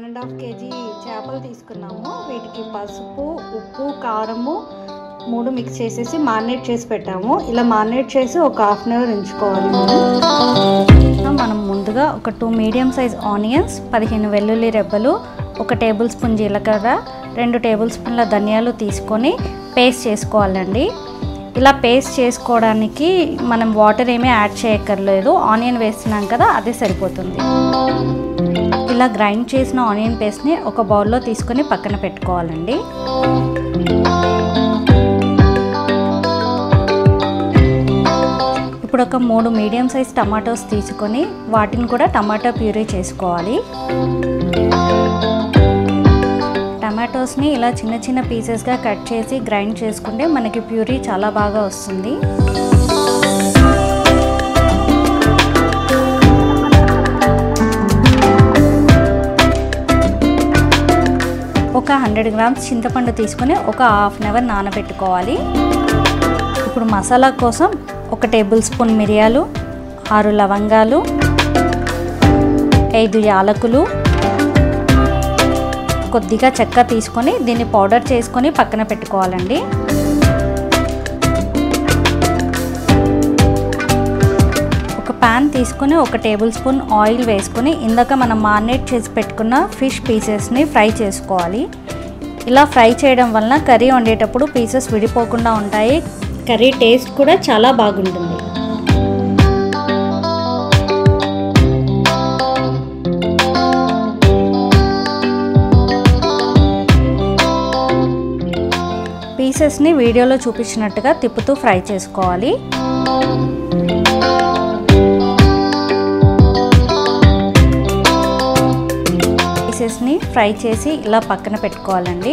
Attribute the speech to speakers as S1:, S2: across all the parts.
S1: and half KG చేపలు తీసుకున్నాము వీటికి పసుపు ఉప్పు కారము మూడు మిక్స్ చేసేసి మారినేట్ చేసి పెట్టాము ఇలా మారినేట్ చేసి ఒక హాఫ్ అన్ అవర్ ఉంచుకోవాలి మనం మనం ముందుగా ఒక టూ మీడియం సైజ్ ఆనియన్స్ పదిహేను వెల్లుల్లి రెబ్బలు ఒక టేబుల్ స్పూన్ జీలకర్ర రెండు టేబుల్ స్పూన్ల ధనియాలు తీసుకొని పేస్ట్ చేసుకోవాలండి ఇలా పేస్ట్ చేసుకోవడానికి మనం వాటర్ ఏమీ యాడ్ చేయక్కర్లేదు ఆనియన్ వేస్తున్నాం కదా అదే సరిపోతుంది ఇలా గ్రైండ్ చేసిన ఆనియన్ పేస్ట్ని ఒక బౌల్లో తీసుకొని పక్కన పెట్టుకోవాలండి ఇప్పుడు ఒక మూడు మీడియం సైజ్ టమాటోస్ తీసుకొని వాటిని కూడా టమాటో ప్యూరీ చేసుకోవాలి టమాటోస్ని ఇలా చిన్న చిన్న పీసెస్గా కట్ చేసి గ్రైండ్ చేసుకుంటే మనకి ప్యూరీ చాలా బాగా వస్తుంది ఒక హండ్రెడ్ గ్రామ్స్ చింతపండు తీసుకొని ఒక హాఫ్ అన్ అవర్ నానబెట్టుకోవాలి ఇప్పుడు మసాలా కోసం ఒక టేబుల్ స్పూన్ మిరియాలు ఆరు లవంగాలు ఐదు యాలకులు కొద్దిగా చెక్క తీసుకొని దీన్ని పౌడర్ చేసుకొని పక్కన పెట్టుకోవాలండి ఒక ప్యాన్ తీసుకొని ఒక టేబుల్ స్పూన్ ఆయిల్ వేసుకొని ఇందాక మనం మారినేట్ చేసి పెట్టుకున్న ఫిష్ పీసెస్ని ఫ్రై చేసుకోవాలి ఇలా ఫ్రై చేయడం వలన కర్రీ వండేటప్పుడు పీసెస్ విడిపోకుండా ఉంటాయి కర్రీ టేస్ట్ కూడా చాలా బాగుంటుంది పీసెస్ని వీడియోలో చూపించినట్టుగా తిప్పుతూ ఫ్రై చేసుకోవాలి పీసెస్ని ఫ్రై చేసి ఇలా పక్కన పెట్టుకోవాలండి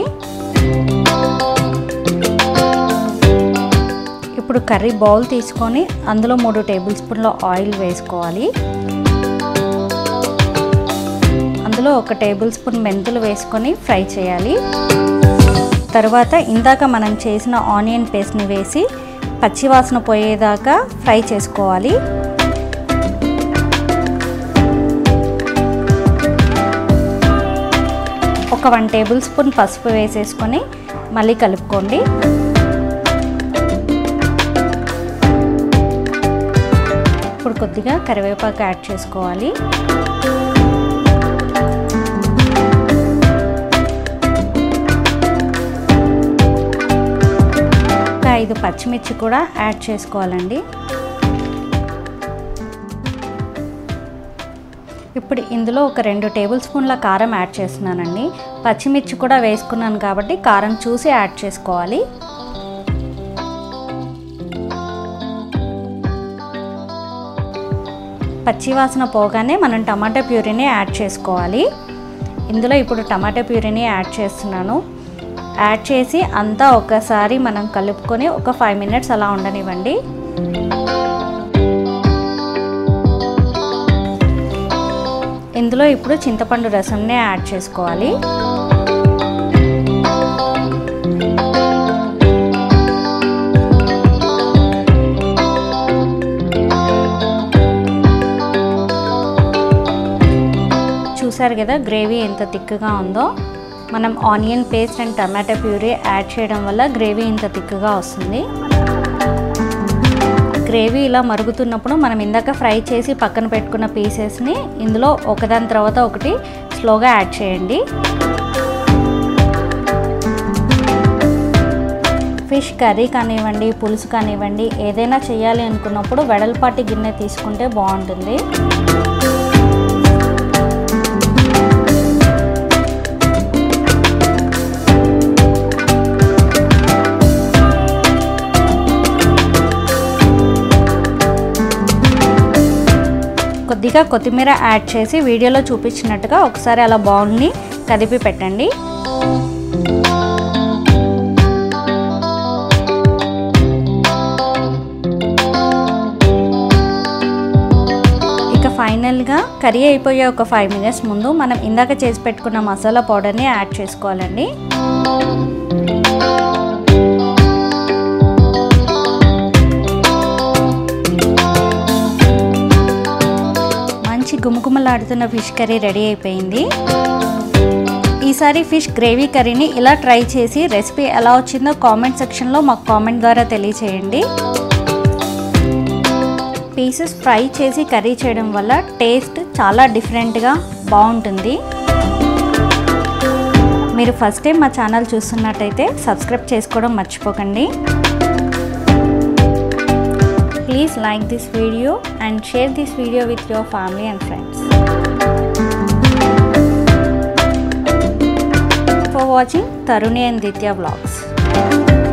S1: ఇప్పుడు కర్రీ బౌల్ తీసుకొని అందులో మూడు టేబుల్ స్పూన్ల ఆయిల్ వేసుకోవాలి అందులో ఒక టేబుల్ స్పూన్ మెంతులు వేసుకొని ఫ్రై చేయాలి తర్వాత ఇందాక మనం చేసిన ఆనియన్ పేస్ట్ని వేసి పచ్చివాసన పోయేదాకా ఫ్రై చేసుకోవాలి ఒక వన్ టేబుల్ స్పూన్ పసుపు వేసేసుకొని మళ్ళీ కలుపుకోండి ఇప్పుడు కొద్దిగా కరివేపాకు యాడ్ చేసుకోవాలి ఒక ఐదు పచ్చిమిర్చి కూడా యాడ్ చేసుకోవాలండి ఇప్పుడు ఇందులో ఒక రెండు టేబుల్ స్పూన్ల కారం యాడ్ చేస్తున్నానండి పచ్చిమిర్చి కూడా వేసుకున్నాను కాబట్టి కారం చూసి యాడ్ చేసుకోవాలి పచ్చివాసన పోగానే మనం టమాటా ప్యూరీని యాడ్ చేసుకోవాలి ఇందులో ఇప్పుడు టమాటా ప్యూరీని యాడ్ చేస్తున్నాను యాడ్ చేసి అంతా ఒకసారి మనం కలుపుకొని ఒక ఫైవ్ మినిట్స్ అలా ఉండనివ్వండి ఇందులో ఇప్పుడు చింతపండు రసంని యాడ్ చేసుకోవాలి చూసారు కదా గ్రేవీ ఎంత థిక్గా ఉందో మనం onion paste and tomato puree add చేయడం వల్ల గ్రేవీ ఇంత థిక్గా వస్తుంది గ్రేవీ ఇలా మరుగుతున్నప్పుడు మనం ఇందాక ఫ్రై చేసి పక్కన పెట్టుకున్న పీసెస్ని ఇందులో ఒకదాని తర్వాత ఒకటి స్లోగా యాడ్ చేయండి ఫిష్ కర్రీ కానివ్వండి పులుసు కానివ్వండి ఏదైనా చేయాలి అనుకున్నప్పుడు వెడల్పాటి గిన్నె తీసుకుంటే బాగుంటుంది కొద్దిగా కొత్తిమీర యాడ్ చేసి వీడియోలో చూపించినట్టుగా ఒకసారి అలా బౌల్ని కదిపి పెట్టండి ఇక ఫైనల్గా కర్రీ అయిపోయే ఒక ఫైవ్ మినిట్స్ ముందు మనం ఇందాక చేసి పెట్టుకున్న మసాలా పౌడర్ని యాడ్ చేసుకోవాలండి మంచి గుమగుమలాడుతున్న ఫిష్ కర్రీ రెడీ అయిపోయింది ఈసారి ఫిష్ గ్రేవీ కర్రీని ఇలా ట్రై చేసి రెసిపీ ఎలా వచ్చిందో కామెంట్ సెక్షన్లో మాకు కామెంట్ ద్వారా తెలియచేయండి పీసెస్ ఫ్రై చేసి కర్రీ చేయడం వల్ల టేస్ట్ చాలా డిఫరెంట్గా బాగుంటుంది మీరు ఫస్ట్ టైం మా ఛానల్ చూస్తున్నట్టయితే సబ్స్క్రైబ్ చేసుకోవడం మర్చిపోకండి please like this video and share this video with your family and friends for watching Taruni and Ditya vlogs